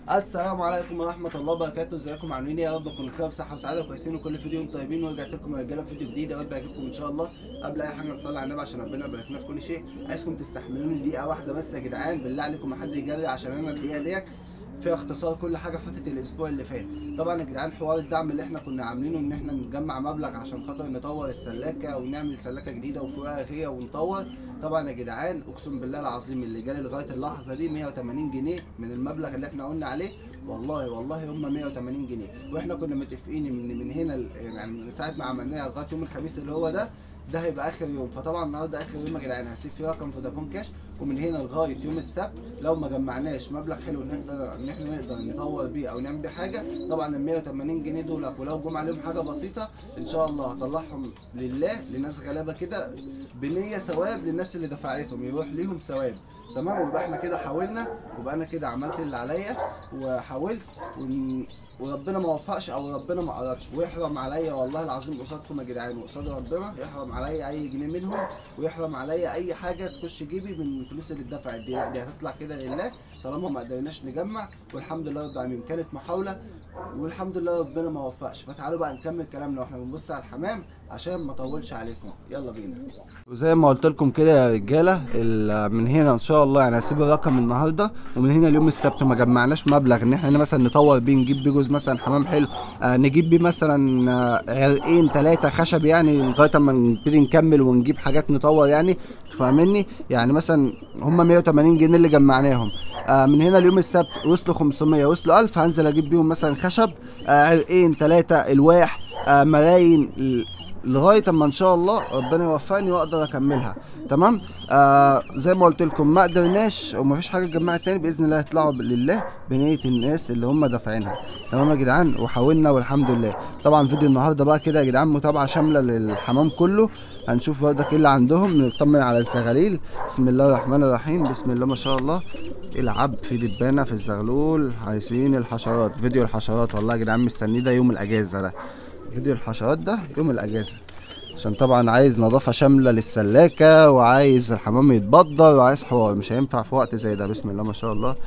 السلام عليكم ورحمة الله وبركاته ازيكم عاملين ايه يا رب تكونوا بخير بصحة وسعادة كويسين وكل فيديو انتم طيبين ورجعت لكم يا رجالة في فيديو جديد يا رب يعجبكم ان شاء الله قبل اي حاجة نصلي على النبي عشان ربنا يبارك لنا في كل شيء عايزكم تستحملوني دقيقة واحدة بس يا جدعان بالله عليكم ما حد يجري عشان انا الدقيقة ديت فيها اختصار كل حاجة فاتت الاسبوع اللي فات طبعا يا جدعان حوار الدعم اللي احنا كنا عاملينه ان احنا نجمع مبلغ عشان خاطر نطور السلاكة ونعمل سلاكة جديدة وفروع غية ونطور طبعا يا جدعان اقسم بالله العظيم اللي جالي لغايه اللحظه دي 180 جنيه من المبلغ اللي احنا قلنا عليه والله والله هم 180 جنيه واحنا كنا متفقين من من هنا ل- يعني من ساعه ما عملناها لغايه يوم الخميس اللي هو ده ده هيبقى اخر يوم فطبعا النهارده اخر يوم يا جدعان هسيب فيه رقم فودافون كاش ومن هنا لغايه يوم السبت لو ما جمعناش مبلغ حلو نقدر ان احنا نقدر نطور بيه او نعمل بيه حاجه طبعا ال 180 جنيه دول ولو جم عليهم حاجه بسيطه ان شاء الله هطلعهم لله لناس غلابه كده بنيه ثواب للناس اللي دفعتهم يروح ليهم ثواب تمام ويبقى احنا كده حاولنا ويبقى انا كده عملت اللي عليا وحاولت ون- وربنا ما وفقش او ربنا ما قررش ويحرم عليا والله العظيم قصادكم يا جدعان وقصاد ربنا يحرم عليا اي جنيه منهم ويحرم عليا اي حاجه تخش جيبي من الفلوس اللي اتدفعت دي دي هتطلع كده لله طالما ما قدرناش نجمع والحمد لله رب العالمين كانت محاوله والحمد لله ربنا ما وفقش فتعالوا بقى نكمل كلامنا واحنا بنبص على الحمام عشان ما اطولش عليكم يلا بينا وزي ما قلت لكم كده يا رجاله ال- من هنا ان شاء الله يعني هسيب الرقم النهارده ومن هنا اليوم السبت ما جمعناش مبلغ ان احنا مثلا نطور بيه نجيب بيه جوز مثلا حمام حلو آه نجيب بيه مثلا آه، عرقين ثلاثه خشب يعني لغايه اما نبتدي نكمل ونجيب حاجات نطور يعني فاهمني يعني مثلا هم 180 جنيه اللي جمعناهم آه من هنا اليوم السبت وصلوا 500 وصلوا 1000 هنزل اجيب بيهم مثلا خشب آه عرقين ثلاثه الواح آه ملايين ل- لغايه اما ان شاء الله ربنا يوفقني واقدر اكملها تمام آه زي ما قلت لكم ما قدرناش ومفيش حاجه اتجمعت تاني باذن الله هيطلعوا ب- لله بنيه الناس اللي هم دافعينها تمام يا جدعان وحاولنا والحمد لله طبعا فيديو النهارده بقى كده يا جدعان متابعه شامله للحمام كله هنشوف برضك ايه اللي عندهم نطمن على الزغاليل بسم الله الرحمن الرحيم بسم الله ما شاء الله العب في دبانه في الزغلول عايزين الحشرات فيديو الحشرات والله يا جدعان مستنيه ده يوم الاجازه ده فيديو الحشرات ده يوم الاجازه عشان طبعا عايز نظافه شامله للسلاكه وعايز الحمام يتبدر وعايز حوار مش هينفع في وقت زي ده بسم الله ما شاء الله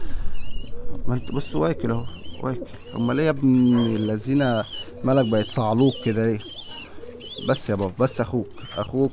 ما انت بص واكل اهو واكل امال ايه يا ابن الذين مالك بقت صعلوك كده ليه بس يا بابا بس اخوك اخوك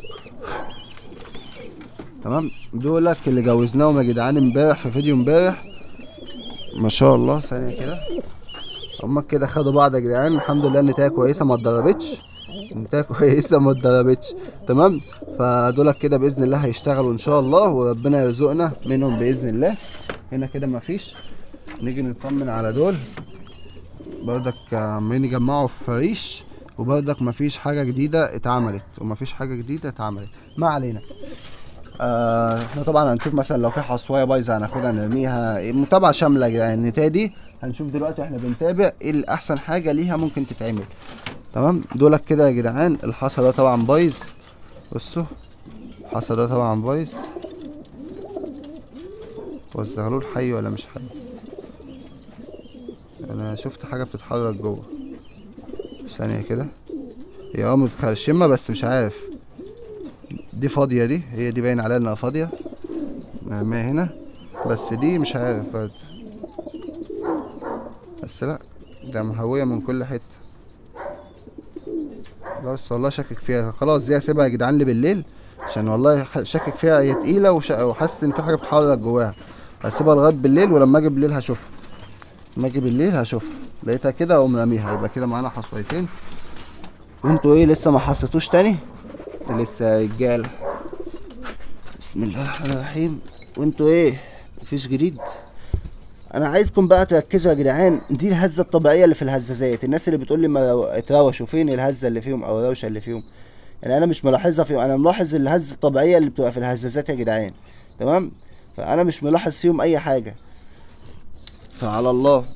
تمام دولك اللي جوزناهم يا جدعان امبارح في فيديو امبارح ما شاء الله ثانيه كده هما كده خدوا بعض يا جدعان الحمد لله النتايه كويسه ما اتضربتش النتايه كويسه ما اتضربتش تمام فدولك كده باذن الله هيشتغلوا ان شاء الله وربنا يرزقنا منهم باذن الله هنا كده مفيش نيجي نطمن على دول برضك عمالين يجمعوا في فريش وبرضك مفيش حاجه جديده اتعملت ومفيش حاجه جديده اتعملت ما علينا آه احنا طبعا هنشوف مثلا لو في حصوايه بايظه هناخدها نرميها متابعه شامله يعني النتايه دي هنشوف دلوقتي احنا بنتابع ايه الاحسن حاجه ليها ممكن تتعمل تمام دولك كده يا جدعان الحصى ده طبعا بايظ بصوا الحصى ده طبعا بايظ هو الزغلول حي ولا مش حي انا شفت حاجه بتتحرك جوه ثانيه كده هي اه متخرشمه بس مش عارف دي فاضيه دي هي دي باين عليها انها فاضيه نرميها هنا بس دي مش عارف برضه بس لا ده مهويه من كل حته بس والله شاكك فيها خلاص دي هسيبها يا جدعان لي بالليل عشان والله ح- شاكك فيها هي تقيله وش- وحاسس ان في حاجه بتتحرك جواها هسيبها لغايه بالليل ولما اجي بالليل هشوفها لما اجي بالليل هشوفها لقيتها كده اقوم راميها يبقى كده معانا حصويتين وانتوا ايه لسه ما حسيتوش تاني لسه يا رجاله بسم الله الرحمن الرحيم وانتوا ايه مفيش جديد انا عايزكم بقى تركزوا يا جدعان دي الهزه الطبيعيه اللي في الهزازات الناس اللي بتقول لي ما رو- اتروشوا فين الهزه اللي فيهم او الروشه اللي فيهم يعني انا مش ملاحظها فيهم انا ملاحظ الهزه الطبيعيه اللي بتبقى في الهزازات يا جدعان تمام فانا مش ملاحظ فيهم اي حاجه فعلى الله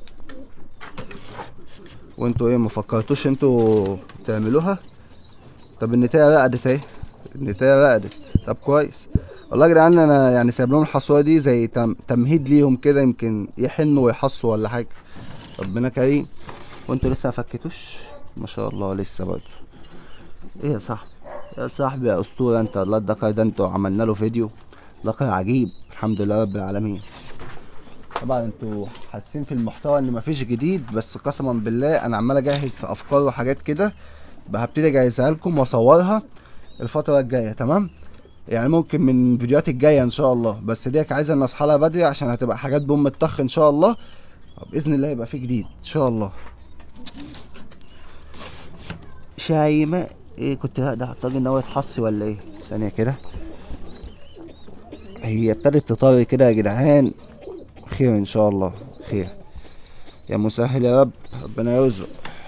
وانتوا ايه ما فكرتوش انتوا تعملوها طب النتايه رقدت اهي النتايه رقدت طب كويس والله يا جدعان انا يعني سايب لهم الحصوه دي زي تم تمهيد ليهم كده يمكن يحنوا ويحصوا ولا حاجه ربنا كريم وانتوا لسه ما فكتوش ما شاء الله لسه برضه ايه يا صاحبي يا صاحبي يا اسطوره انت الله الدكر ده انتوا عملنا له فيديو دكر عجيب الحمد لله رب العالمين طبعا انتوا حاسين في المحتوى ان مفيش جديد بس قسما بالله انا عمال اجهز في افكار وحاجات كده بقى هبتدي اجهزها لكم واصورها الفتره الجايه تمام يعني ممكن من الفيديوهات الجايه ان شاء الله بس ديك عايزه ان اصحى لها بدري عشان هتبقى حاجات بوم الطخ ان شاء الله باذن الله يبقى في جديد ان شاء الله شايمة ايه كنت هقدر احتاج ان هو يتحصي ولا ايه ثانية كده هي ابتدت تطري كده يا جدعان خير ان شاء الله خير يا مسهل يا رب ربنا يرزق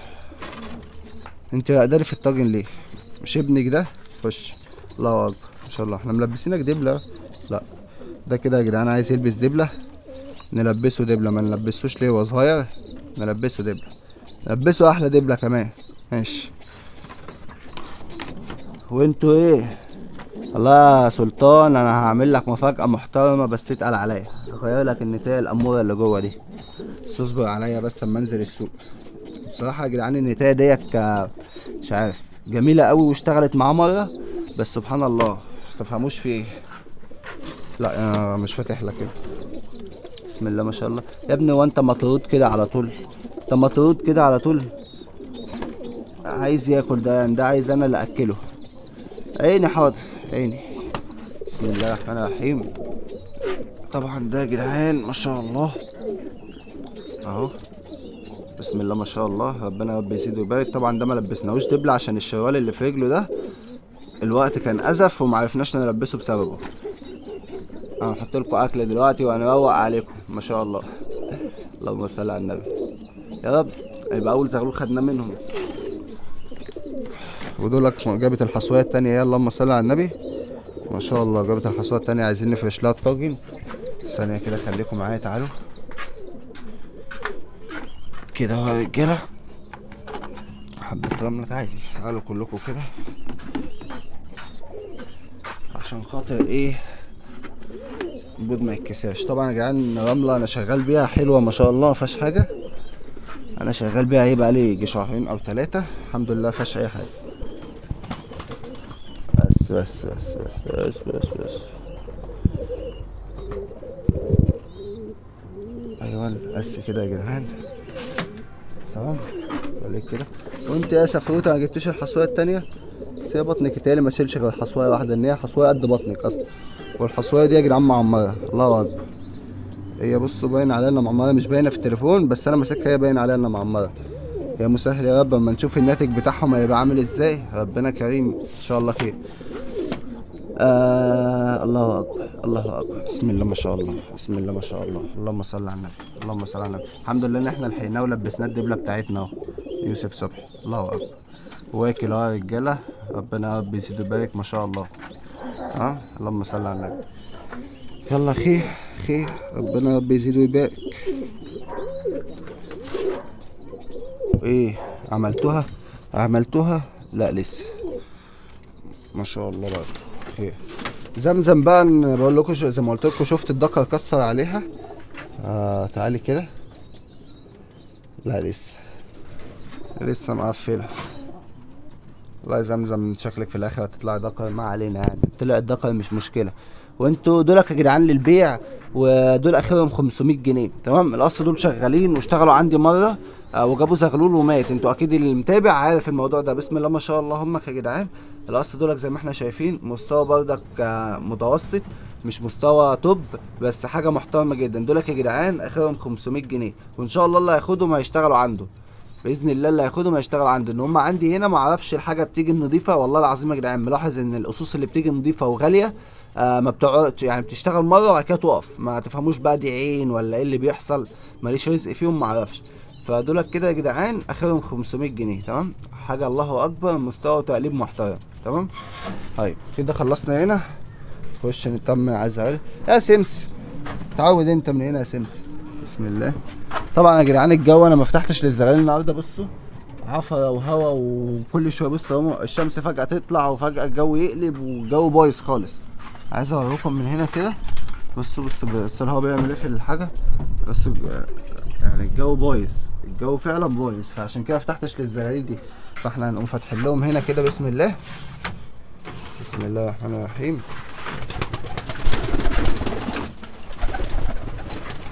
انت قادر في الطاجن ليه مش ابنك ده خش الله اكبر ما شاء الله احنا ملبسينك دبلة لا ده كده يا جدعان عايز يلبس دبلة نلبسه دبلة ما نلبسوش ليه وهو صغير نلبسه دبلة نلبسه احلى دبلة كمان ماشي وانتوا ايه الله يا سلطان انا هعمل لك مفاجأة محترمة بس تتقل عليا هغير لك النتاية الأمورة اللي جوه دي بس اصبر عليا بس اما انزل السوق بصراحة يا جدعان النتاية ديت ك- مش عارف جميلة قوي واشتغلت معاه مرة بس سبحان الله متفهموش في ايه لا انا مش فاتح لك كده بسم الله ما شاء الله يا ابني هو انت مطرود كده على طول انت مطرود كده على طول عايز ياكل ده يعني ده عايز انا اللي اكله عيني حاضر عيني بسم الله الرحمن الرحيم طبعا ده يا جدعان ما شاء الله اهو بسم الله ما شاء الله ربنا يا رب يزيد ويبارك طبعا ده ما لبسناهوش دبلة عشان الشوال اللي في رجله ده الوقت كان ازف وما عرفناش نلبسه بسببه انا هحط لكم اكل دلوقتي وهنروق عليكم ما شاء الله اللهم صل على النبي يا رب يبقى اول زغلول خدنا منهم ودولك جابت الحصوية التانية يا اللهم صل على النبي ما شاء الله جابت الحصوية التانية عايزين نفرش لها الطاجن ثانية كده خليكم معايا تعالوا كده اهو يا رجالة حبة رملة تعالي تعالوا كلكم كده عشان خاطر ايه البود ما يتكسرش طبعا يا جدعان رملة انا شغال بيها حلوة ما شاء الله مفيهاش حاجة انا شغال بيها ايه بقالي يجي شهرين او ثلاثة الحمد لله مفيهاش اي حاجة بس بس بس بس بس بس بس ايوه بس كده يا جدعان تمام خليك كده وانت يا سفروته ما جبتيش الحصويه التانية بس هي بطنك تاني ما تشيلش غير حصويه واحده ان هي حصويه قد بطنك اصلا والحصويه دي يا جدعان معمره الله اكبر هي بصوا باين عليها انها معمره مش باينه في التليفون بس انا ماسكها هي باين عليها انها معمره يا مسهل يا رب اما نشوف الناتج بتاعهم هيبقى عامل ازاي ربنا كريم ان شاء الله خير آه الله اكبر الله اكبر بسم الله ما شاء الله بسم الله ما شاء الله اللهم صل على النبي اللهم صل على النبي الحمد لله ان احنا لحقناه ولبسناه الدبله بتاعتنا اهو يوسف صبحي الله اكبر واكل اهو يا رجاله ربنا يا رب يزيد ويبارك ما شاء الله ها اللهم صل على النبي يلا خير خير ربنا يا رب يزيد ويبارك ايه عملتوها عملتوها لا لسه ما شاء الله بقى خير زمزم بقى أنا بقول لكم شو- زي ما قلت لكم شفت الدكر كسر عليها آه تعالي كده لا لسه لسه مقفله والله يا زمزم شكلك في الاخر هتطلع دكر ما علينا يعني طلع الدكر مش مشكله وانتوا دولك يا جدعان للبيع ودول اخرهم 500 جنيه تمام الاصل دول شغالين واشتغلوا عندي مره آه، وجابوا زغلول ومات انتوا اكيد اللي متابع عارف الموضوع ده بسم الله ما شاء الله همك يا جدعان الاصل دولك زي ما احنا شايفين مستوى بردك آه، متوسط مش مستوى توب بس حاجه محترمه جدا دولك يا جدعان اخرهم 500 جنيه وان شاء الله اللي هياخدهم هيشتغلوا عنده باذن الله اللي هياخدهم هيشتغل عندي ان هم عندي هنا ما اعرفش الحاجه بتيجي نظيفه والله العظيم يا جدعان ملاحظ ان الاسس اللي بتيجي نظيفه وغاليه آه ما بتقعدش يعني بتشتغل مره وبعد كده تقف ما تفهموش بقى دي عين ولا ايه اللي بيحصل ماليش رزق فيهم ما اعرفش فدولك كده يا جدعان اخرهم 500 جنيه تمام حاجه الله اكبر مستوى تقليب محترم تمام طيب كده خلصنا هنا خش نطمن على الزغاليل يا سمس تعود انت من هنا يا سمس بسم الله طبعا يا جدعان الجو انا ما فتحتش للزغاليل النهارده بصوا عفرة وهوا وكل شويه بص اهو الشمس فجأة تطلع وفجأة الجو يقلب والجو بايظ خالص عايز اوريكم من هنا كده بصوا بصوا بص الهوا بيعمل ايه في الحاجة بس يعني الجو بايظ الجو فعلا بايظ فعشان كده فتحتش للزغاليل دي فاحنا هنقوم فاتحين لهم هنا كده بسم الله بسم الله الرحمن الرحيم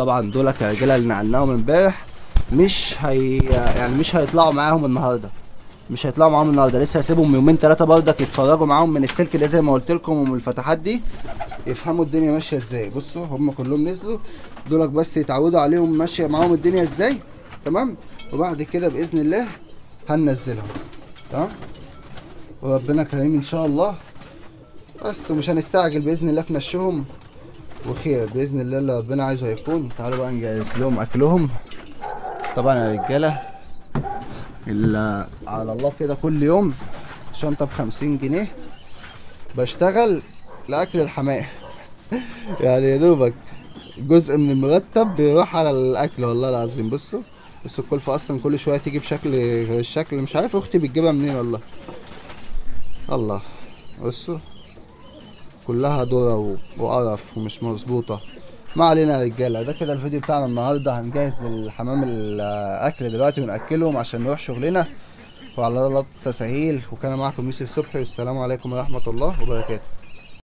طبعا دول الرجاله اللي نقلناهم امبارح مش هي يعني مش هيطلعوا معاهم النهارده مش هيطلعوا معاهم النهارده لسه هسيبهم يومين ثلاثه برضك يتفرجوا معاهم من السلك ده زي ما قلت لكم ومن الفتحات دي يفهموا الدنيا ماشيه ازاي بصوا هم كلهم نزلوا دولك بس يتعودوا عليهم ماشيه معاهم الدنيا ازاي تمام وبعد كده باذن الله هننزلهم تمام وربنا كريم ان شاء الله بس ومش هنستعجل باذن الله في نشهم وخير باذن الله اللي ربنا عايزه هيكون تعالوا بقى نجهز لهم اكلهم طبعا يا رجاله اللي على الله كده كل يوم شنطه بخمسين جنيه بشتغل لاكل الحماية يعني يا دوبك جزء من المرتب بيروح على الاكل والله العظيم بصوا بصوا الكلفة اصلا كل شويه تيجي بشكل غير الشكل مش عارف اختي بتجيبها منين والله الله بصوا كلها ذرة و- وقرف ومش مظبوطة ما علينا يا رجالة ده كده الفيديو بتاعنا النهاردة هنجهز للحمام الأكل دلوقتي ونأكلهم عشان نروح شغلنا وعلى الله التسهيل وكان معكم يوسف صبحي والسلام عليكم ورحمة الله وبركاته